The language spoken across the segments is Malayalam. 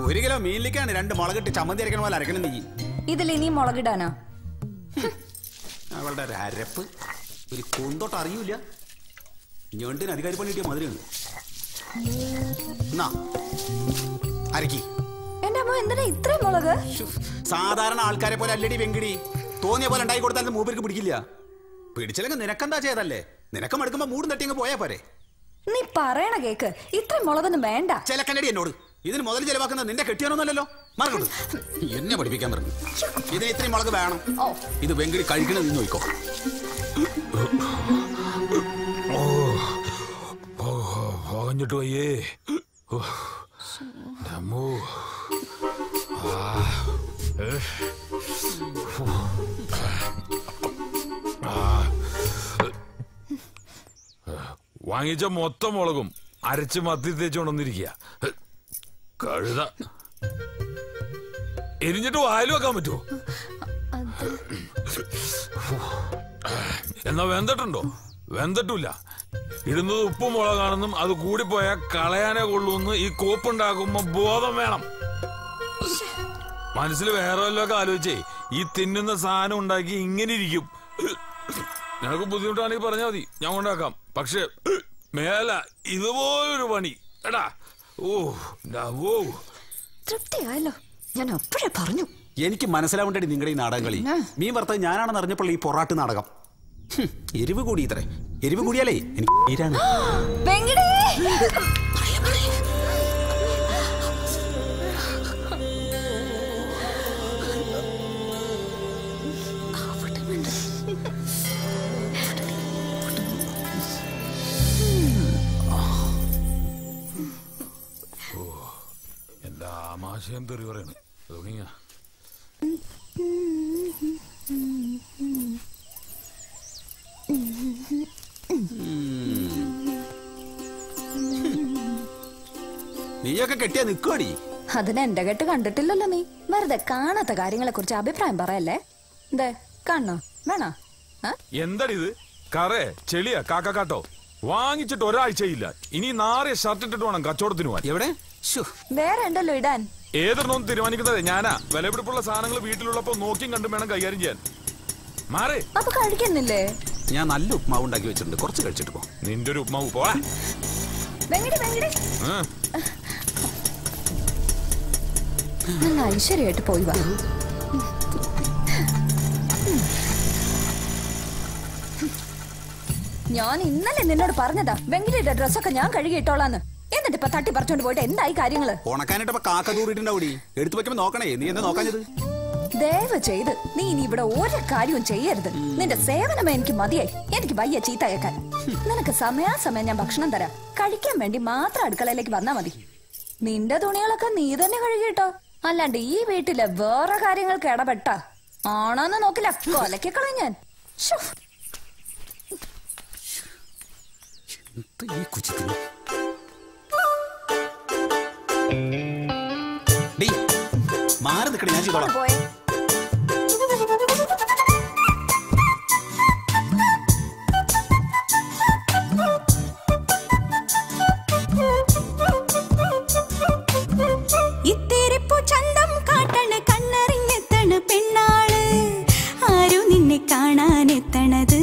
ഒരു കിലോ മീനിലേക്കാണ് രണ്ട് മുളകിട്ട് ചമ്മന്തി അരക്കണ പോലെ അരക്കണം നീ ഇതിൽ ഇനി മുളകിടാനാ അവളുടെ ഒരു അരപ്പ് ഒരു കുന്തോട്ട് അറിയൂല ഞണ്ടിന് അധികാരി പണി കിട്ടിയ മധുരമാണ് എന്നാ അരക്കി എന്റെ അമ്മ എന്തിനാ ഇത്രയും മുളക് സാധാരണ ആൾക്കാരെ പോലെ അല്ലടി വെങ്കിടി തോന്നിയ പോലെ ഉണ്ടായി കൊടുത്താൽ മൂപ്പർക്ക് പിടിക്കില്ല പിടിച്ചില്ലെങ്കിൽ നിനക്കെന്താ ചെയ്തല്ലേ നിനക്ക് മടുക്കുമ്പോ മൂടും തട്ടി അങ്ങ് പോയാ പോരെ നീ പറയണ കേക്ക് ഇത്രയും മുളകൊന്നും വേണ്ട ചിലക്കണ്ടടി എന്നോട് ഇതിന് മുതൽ ചെലവാക്കുന്നത് നിന്റെ കെട്ടിയാനൊന്നുമല്ലല്ലോ മറക്കണ്ടു എന്നെ പഠിപ്പിക്കാൻ പറഞ്ഞു ഇതിന് ഇത്രയും മുളക് വേണം ഇത് വെങ്കിടി കഴിക്കണത് നിന്ന് നോക്കോ പോകഞ്ഞിട്ട് വയ്യേ ഓ, എൻ്റെ അമ്മോ. ആ, ഏ. ഫു. ആ. വാങ്ങിച്ച മൊത്തം മുളകും അരച്ച് മത്തി തേച്ചുകൊണ്ടിരിക്കുക കഴുത എരിഞ്ഞിട്ട് വായിൽ വെക്കാൻ പറ്റുമോ എന്നാ വെന്തട്ടുണ്ടോ വെന്തട്ടില്ല ഇടുന്നത് ഉപ്പും മുളകാണെന്നും അത് കൂടിപ്പോയാൽ കളയാനേ കൊള്ളൂന്ന് ഈ കോപ്പുണ്ടാക്കുമ്പോ ബോധം വേണം മനസ്സിൽ വേറെ വല്ലതൊക്കെ ആലോചിച്ചേ ഈ തിന്നുന്ന സാധനം ഉണ്ടാക്കി ഇങ്ങനെ ഇരിക്കും നിനക്ക് ബുദ്ധിമുട്ടാണെങ്കിൽ പറഞ്ഞാൽ മതി ഞാൻ ഉണ്ടാക്കാം പക്ഷെ മേല ഇതുപോലൊരു പണി എടാ ഓ ന്റെ ഓ തൃപ്തിയായല്ലോ ഞാൻ അപ്പോഴേ പറഞ്ഞു എനിക്ക് മനസ്സിലാവേണ്ടടി നിങ്ങളുടെ ഈ നാടകം കളി ആ. മീൻ വറുത്തത് ഞാനാണെന്ന് അറിഞ്ഞപ്പോൾ ഈ പൊറാട്ട് നാടകം ഹും, എരിവ് കൂടി ഇത്രേ എരിവ് കൂടിയാലേ എനിക്ക് തീരാണ് വെങ്കിടേ എന്റെ ആമാശയം തെറി പറയണ് തുടങ്ങിയ നീയൊക്കെ കെട്ടിയാ നിക്കോടി അതിന് എന്റെ കെട്ട് കണ്ടിട്ടില്ലല്ലോ നീ വെറുതെ കാണാത്ത കാര്യങ്ങളെ കുറിച്ച് അഭിപ്രായം പറയല്ലേ ദേ കാണണോ വേണോ ആ? എന്താടി ഇത് കറേ ചെളിയ കാക്കക്കാട്ടോ വാങ്ങിച്ചിട്ട് ഒരാഴ്ചയില്ല ഇനി നാറിയ ഷർട്ട് ഇട്ടിട്ട് വേണം കച്ചവടത്തിന് പോവാൻ എവിടെ വേറെ ഉണ്ടല്ലോ ഇടാൻ ഏതൊരെണ്ണം തീരുമാനിക്കുന്നത് ഞാനാ വിലപിടിപ്പുള്ള സാധനങ്ങൾ വീട്ടിലുള്ളപ്പോ നോക്കിയും കണ്ടും വേണം കൈകാര്യം ചെയ്യാൻ മാറേ അപ്പൊ കഴിക്കുന്നില്ലേ ഞാൻ നല്ല ഉപ്മാവ് ഉണ്ടാക്കി വെച്ചിട്ടുണ്ട് കുറച്ച് കഴിച്ചിട്ട് പോ നിന്റെ ഒരു ഉപ്മാവ് പോവാ വെങ്കിടി വെങ്കിടി ആ. നല്ല ഐശ്വര്യമായിട്ട് പോയി വാ ഞാൻ ഇന്നലെ നിന്നോട് പറഞ്ഞതാ വെങ്കിടിയുടെ ഡ്രസ്സൊക്കെ ഞാൻ കഴുകിയിട്ടോളാന്ന് എന്നിട്ട് ഇപ്പൊ തട്ടി പറിച്ചോണ്ട് പോയിട്ട് എന്തായി കാര്യങ്ങള് ഉണക്കാനായിട്ട് കാക്ക തൂറിയിട്ടുണ്ടാവൂടി എടുത്തു വെക്കുമ്പോ നോക്കണേ നീ എന്താ നോക്കാഞ്ഞത് ദയവ് ചെയ്ത് നീ ഇനി ഇവിടെ ഒരു കാര്യവും ചെയ്യരുത് നിന്റെ സേവനമേ എനിക്ക് മതിയായി എനിക്ക് വയ്യ ചീത്തയേക്കാൻ നിനക്ക് സമയാസമയം ഞാൻ ഭക്ഷണം തരാം കഴിക്കാൻ വേണ്ടി മാത്രം അടുക്കളയിലേക്ക് വന്നാ മതി നിന്റെ തുണികളൊക്കെ നീ തന്നെ കഴുകിട്ടോ അല്ലാണ്ട് ഈ വീട്ടിലെ വേറെ കാര്യങ്ങൾക്ക് ഇടപെട്ട ആണോന്ന് നോക്കില്ല കൊലക്കി കളയും ഞാൻ ശ്ശോ. എന്ത് ഈ കുച്ചിത്തിന് ഡീ മാറി നിൽക്കണേ ഞാൻ ചെയ്തോളാം പോയെ ഇത്തിരിപ്പു ചന്തം കാട്ടണ് കണ്ണറിഞ്ഞെത്തണ് പെണ്ണാള് ആരും നിന്നെ കാണാനെത്തണത്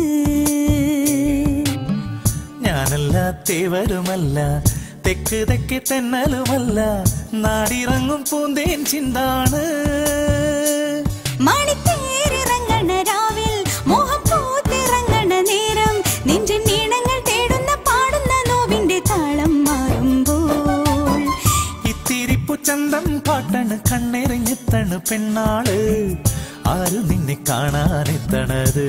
ഞാനല്ല തേവരുമല്ല തെക്ക് തെക്ക് തെന്നലുമല്ല നാടിറങ്ങും പൂന്തേൻ ചിന്താണ് മണിത്തേരിറങ്ങണ രാവിൽ മോഹം പൂത്തിറങ്ങണ നേരം നെഞ്ചിൻ നീണങ്ങൾ തേടുന്ന പാടുന്ന നോവിന്റെ താളം മാറുമ്പോൾ ഇത്തിരിപ്പു ചന്തം കാട്ടണ് കണ്ണെറിഞ്ഞെത്തണ് പെണ്ണാള് ആരും നിന്നെ കാണാനെത്തണത്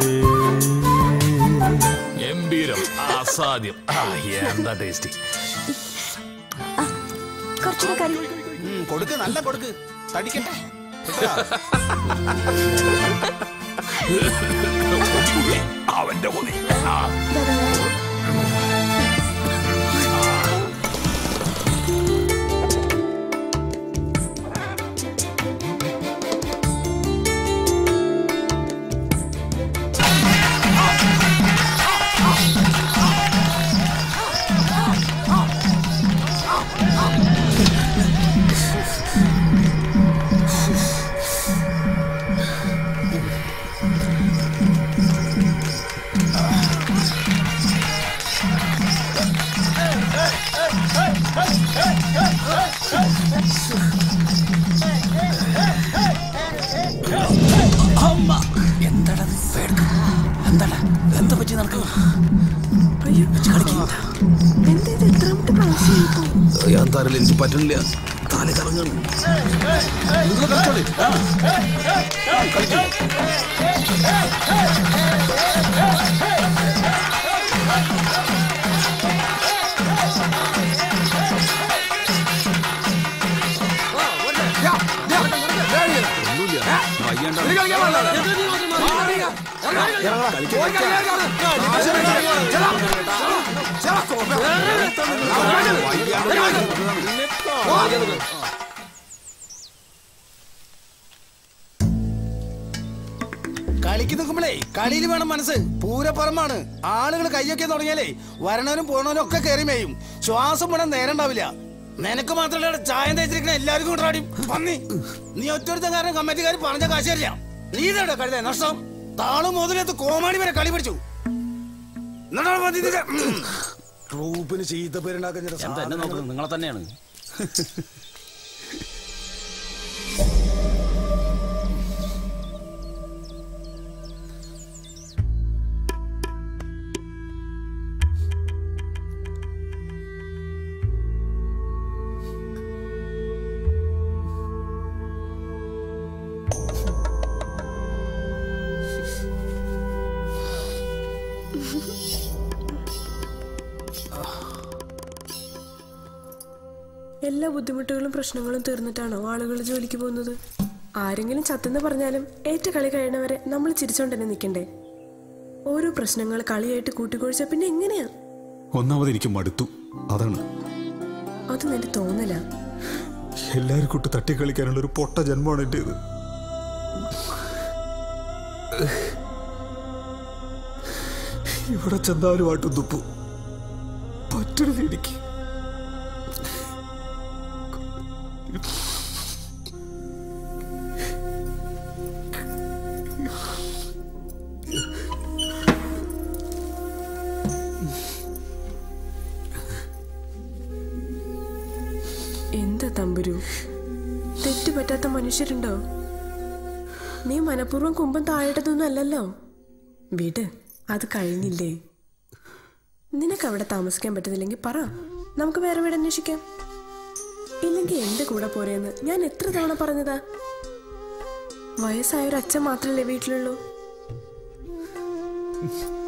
ഗംഭീരം അസാധ്യം ആ, എന്താ ടേസ്റ്റി കുറച്ചുകൂടെ കരി ഉം, കൊടുക്ക് നല്ല കൊടുക്ക് തടിക്കട്ടെ കേട്ടോ? അവന്റെ കൊതി ആ. എന്താടാ എന്താടാ എന്താ പറ്റി നടക്കുക എന്തായാലും എനിക്ക് പറ്റുന്നില്ല തല കറങ്ങണം നിങ്ങൾ കളിച്ചോളി കളിക്ക് നിൽക്കുമ്പോഴേ കളിയിൽ വേണം മനസ്സ് പൂരപ്പറമ്പാണ് ആളുകൾ കയ്യൊക്കെ തുടങ്ങിയാലേ വരണവനും പോണവനും ഒക്കെ കയറി മേയും ശ്വാസം വിടാൻ നേരം ഉണ്ടാവില്ല നിനക്ക് മാത്രമല്ല ചായ തേച്ചിരിക്കണ എല്ലാവർക്കും കൊണ്ടാടി പന്നി നീ ഒറ്റൊരുത്തൻ കാരണം കമ്മിറ്റിക്കാർ പറഞ്ഞ കാശല്ല നീ ഇതവിടെ കഴുത നഷ്ടം താളും മുതലത്ത് കോമാടി വരെ കളി പഠിച്ചു എന്നിട്ടാണ് മതി ഇതിന്റെ, ഉം. ട്രൂപ്പിന് ചീത്ത പേരുണ്ടാക്കുന്ന എന്താ എന്നെ നോക്കുന്നത് നിങ്ങളെ തന്നെയാണ് എല്ലാ ബുദ്ധിമുട്ടുകളും പ്രശ്നങ്ങളും തീർന്നിട്ടാണോ ആളുകൾ ജോലിക്ക് പോകുന്നത് ആരെങ്കിലും ചത്തെന്ന് പറഞ്ഞാലും ഏറ്റ കളി കഴിയണവരെ നമ്മൾ ചിരിച്ചോണ്ട് തന്നെ നിൽക്കണ്ടേ ഓരോ പ്രശ്നങ്ങൾ കളിയായിട്ട് കൂട്ടിക്കൊഴിച്ച പിന്നെ എങ്ങനെയാ ഒന്നാമത് എനിക്ക് മടുത്തു അതാണ് അത് നിന്റെ തോന്നലാ എല്ലാരും കൂട്ട് തട്ടിക്കളിക്കാനുള്ള ഒരു പൊട്ട ജന്മമാണ് എന്റേത് ഇവിടെ ചെന്നാലും ആട്ടും തുപ്പു പറ്റരുത് എനിക്ക് എന്താ തമ്പുരു തെറ്റ് പറ്റാത്ത മനുഷ്യരുണ്ടോ നീ മനഃപൂർവ്വം കുമ്പം താഴേട്ടതൊന്നും അല്ലല്ലോ വീട് അത് കഴിഞ്ഞില്ലേ നിനക്ക് അവിടെ താമസിക്കാൻ പറ്റുന്നില്ലെങ്കിൽ പറ നമുക്ക് വേറെ വീട് അന്വേഷിക്കാം ഇല്ലെങ്കിൽ എന്റെ കൂടെ പോരെന്ന് ഞാൻ എത്ര തവണ പറഞ്ഞതാ വയസ്സായ ഒരു അച്ഛൻ മാത്രമല്ലേ വീട്ടിലുള്ളൂ